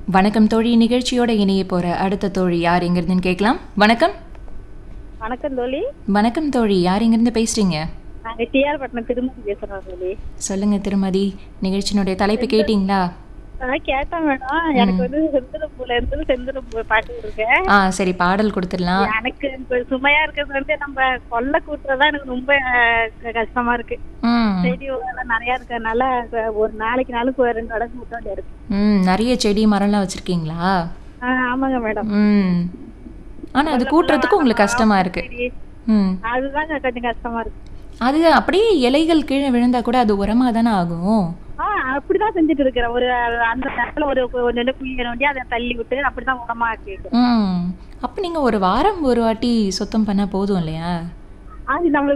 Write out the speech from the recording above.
வணக்கம் தோழி நிகழ்ச்சியோட இணைய போற அடுத்த தோழி யார் எங்கிருந்துன்னு கேட்கலாம் வணக்கம் வணக்கம் தோழி வணக்கம் தோழி யார் எங்கிருந்து பேசுறீங்க நாங்க டிஆர் பட்டினம் திருமதி பேசுறோம் தோழி சொல்லுங்க திருமதி நிகழ்ச்சியினுடைய தலைப்பு கேட்டிங்களா நான் கேட்டேன் மேடம் எனக்கு வந்து செந்தரம்பூல இருந்து செந்தரம்பூ பாட்டு இருக்கேன் ஆ சரி பாடல் கொடுத்துடலாம் எனக்கு இப்ப சுமையா இருக்கிறது வந்து நம்ம கொல்லை கூட்டுறதா எனக்கு ரொம்ப அஹ், கஷ்டமா இருக்கு ம் செடி எல்லாம் நிறைய இருக்கறனால இப்ப ஒரு நாளைக்கு நாளுக்கு ஒரு ரெண்டு இடத்துக்கு விட்ட வேண்டியா இருக்கு ம் நிறைய செடி மரம்லாம் வச்சிருக்கீங்களா ஆஹ் ஆமாங்க மேடம் ம் ஆனா அது கூட்டுறதுக்கு உங்களுக்கு கஷ்டமா இருக்கு சரி ம் அதுதாங்க கொஞ்சம் கஷ்டமா இருக்கு அது அப்படியே இலைகள் கீழே விழுந்தா கூட அது உரமா தானே ஆகும் ஆஹ் அப்படிதான் செஞ்சுட்டு இருக்கிறேன் ஒரு அந்த நேரத்துல ஒரு கொஞ்சம் குழி வேண்டிய அதை தள்ளி விட்டு அப்படிதான் உரமா ஆக்கிட்டு ம் அப்போ நீங்க ஒரு வாரம் ஒரு வாட்டி சுத்தம் பண்ணா போதும் இல்லையா அது நம்மளுக்கு